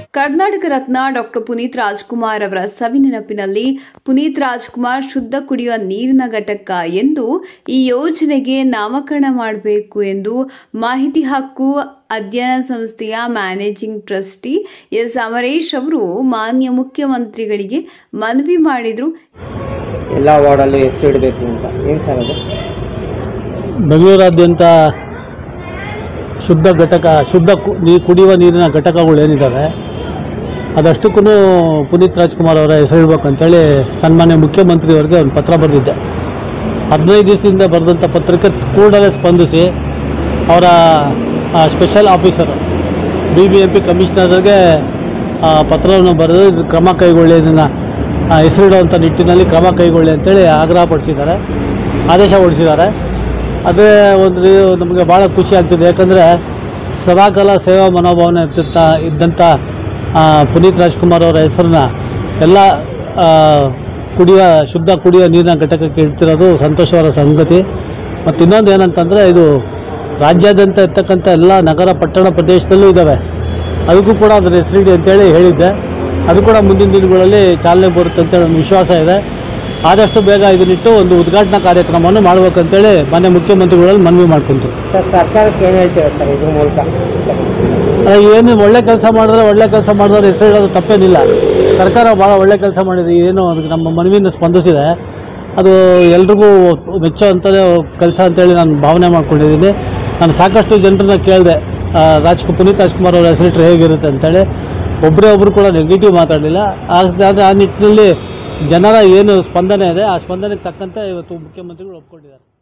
Karnataka Ratna doctor Puneeth Rajkumar ಅವರ ಸವಿನೆನಪಿನಲ್ಲಿ ಪುನೀತ್ ರಾಜ್ಕುಮಾರ್ ಶುದ್ಧ ಕುಡಿಯುವ ನೀರಿನ ಘಟಕ ಎಂದು ಈ ಯೋಜನೆಗೆ ನಾಮಕರಣ ಮಾಡಬೇಕು ಎಂದು ಮಾಹಿತಿ ಹಕ್ಕು ಅಧ್ಯಯನ ಸಂಸ್ಥೆಯ ಮ್ಯಾನೇಜಿಂಗ್ ಟ್ರಸ್ಟಿ ಎಸ್ ಅಮರೇಶ್ ಅವರು ಮಾನ್ಯ ಮುಖ್ಯಮಂತ್ರಿಗಳಿಗೆ ಮನವಿ ಮಾಡಿದರು ಎಲ್ಲ ವಾರ್ಡಲ್ಲೂ ಎಷ್ಟು ಇಡಬೇಕು ಅಂತ ಏನು ಸರ್ ಅದು ಬೆಂಗಳೂರಾದ್ಯಂತ ಶುದ್ಧ ಘಟಕ ಶುದ್ಧ ಕು ನೀ ಕುಡಿಯುವ ನೀರಿನ ಘಟಕಗಳು ಏನಿದ್ದಾವೆ ಅದಷ್ಟಕ್ಕೂ ಪುನೀತ್ ರಾಜ್ಕುಮಾರ್ ಅವರ ಹೆಸರಿಡ್ಬೇಕಂತೇಳಿ ಸನ್ಮಾನ್ಯ ಮುಖ್ಯಮಂತ್ರಿಯವರಿಗೆ ಒಂದು ಪತ್ರ ಬರೆದಿದ್ದೆ ಹದಿನೈದು ದಿವಸದಿಂದ ಬರೆದಂಥ ಪತ್ರಕ್ಕೆ ಕೂಡಲೇ ಸ್ಪಂದಿಸಿ ಅವರ special officer B B M P ಕಮಿಷನರ್ಗೆ ಆ, ಪತ್ರವನ್ನು ಬರೆದು ಇದು ಕ್ರಮ ಕೈಗೊಳ್ಳಿ ಇದನ್ನು ಹೆಸರಿಡುವಂಥ ನಿಟ್ಟಿನಲ್ಲಿ ಕ್ರಮ ಕೈಗೊಳ್ಳಿ ಅಂತೇಳಿ ಆಗ್ರಹ ಪಡಿಸಿದ್ದಾರೆ ಆದೇಶ ಹೊರಡಿಸಿದ್ದಾರೆ ಅದೇ ಒಂದು ರೀ- ನಮಗೆ ಭಾಳ ಖುಷಿ ಆಗ್ತಿದೆ ಯಾಕಂದರೆ ಸದಾಕಾಲ ಸೇವಾ ಮನೋಭಾವನೆ ಇರ್ತಿತ್ತ ಇದ್ದಂಥ ಆ, ಪುನೀತ್ ರಾಜ್ಕುಮಾರ್ ಅವರ ಹೆಸರನ್ನ ಎಲ್ಲ ಆ, ಕುಡಿಯುವ ಶುದ್ಧ ಕುಡಿಯುವ ನೀರಿನ ಘಟಕಕ್ಕೆ ಇಡ್ತಿರೋದು ಸಂತೋಷವಾದ ಸಂಗತಿ ಮತ್ತು ಇನ್ನೊಂದು ಏನಂತಂದರೆ ಇದು ರಾಜ್ಯಾದ್ಯಂತ ಇರ್ತಕ್ಕಂಥ ಎಲ್ಲ ನಗರ ಪಟ್ಟಣ ಪ್ರದೇಶದಲ್ಲೂ ಇದ್ದಾವೆ ಅದಕ್ಕೂ ಕೂಡ ಅದರ ಹೆಸರಿಡಿ ಅಂತೇಳಿ ಹೇಳಿದ್ದೆ ಅದು ಕೂಡ ಮುಂದಿನ ದಿನಗಳಲ್ಲಿ ಚಾಲನೆ ಬರುತ್ತೆ ಅಂತೇಳಿ ಒಂದು ವಿಶ್ವಾಸ ಇದೆ ಆದಷ್ಟು ಬೇಗ ಇದನ್ನಿಟ್ಟು ಒಂದು ಉದ್ಘಾಟನಾ ಕಾರ್ಯಕ್ರಮವನ್ನು ಮಾಡಬೇಕಂತೇಳಿ ಮಾನ್ಯ ಮುಖ್ಯಮಂತ್ರಿಗಳಲ್ಲಿ ಮನವಿ ಮಾಡ್ಕೊಂತೀವಿ ಸರ್ ಸರ್ಕಾರಕ್ಕೆ ಏನು ಹೇಳ್ತೀರಾ ಸರ್ ಇದ್ರ ಮೂಲಕ ಅಲ್ಲ, ಏನು ಒಳ್ಳೆ ಕೆಲಸ ಮಾಡಿದ್ರೆ ಒಳ್ಳೆ ಕೆಲಸ ಮಾಡಿದವ್ರು ಹೆಸರು ಹೇಳೋದು ತಪ್ಪೇನಿಲ್ಲ ಸರ್ಕಾರ ಭಾಳ ಒಳ್ಳೆ ಕೆಲಸ ಮಾಡಿದೆ ಏನು ಅದಕ್ಕೆ ನಮ್ಮ ಮನವಿಯಿಂದ ಸ್ಪಂದಿಸಿದೆ ಅದು ಎಲ್ರಿಗೂ ಮೆಚ್ಚೋ ಅಂಥದ್ದೇ ಕೆಲಸ ಅಂತೇಳಿ ನಾನು ಭಾವನೆ ಮಾಡ್ಕೊಂಡಿದ್ದೀನಿ ನಾನು ಸಾಕಷ್ಟು ಜನರನ್ನ ಕೇಳಿದೆ ರಾಜ್ಕು ಪುನೀತ್ ರಾಜ್ಕುಮಾರ್ ಅವರ ಹೆಸರಿಟ್ರೆ ಹೇಗಿರುತ್ತೆ ಅಂತೇಳಿ ಒಬ್ಬರೇ ಒಬ್ಬರು ಕೂಡ ನೆಗೆಟಿವ್ ಮಾತಾಡಲಿಲ್ಲ ಆದರೆ ಆ ನಿಟ್ಟಿನಲ್ಲಿ ಜನರ ಏನು ಸ್ಪಂದನೆ ಇದೆ ಆ ಸ್ಪಂದನೆಗೆ ತಕ್ಕಂತೆ ಇವತ್ತು ಮುಖ್ಯಮಂತ್ರಿಗಳು ಒಪ್ಕೊಂಡಿದ್ದಾರೆ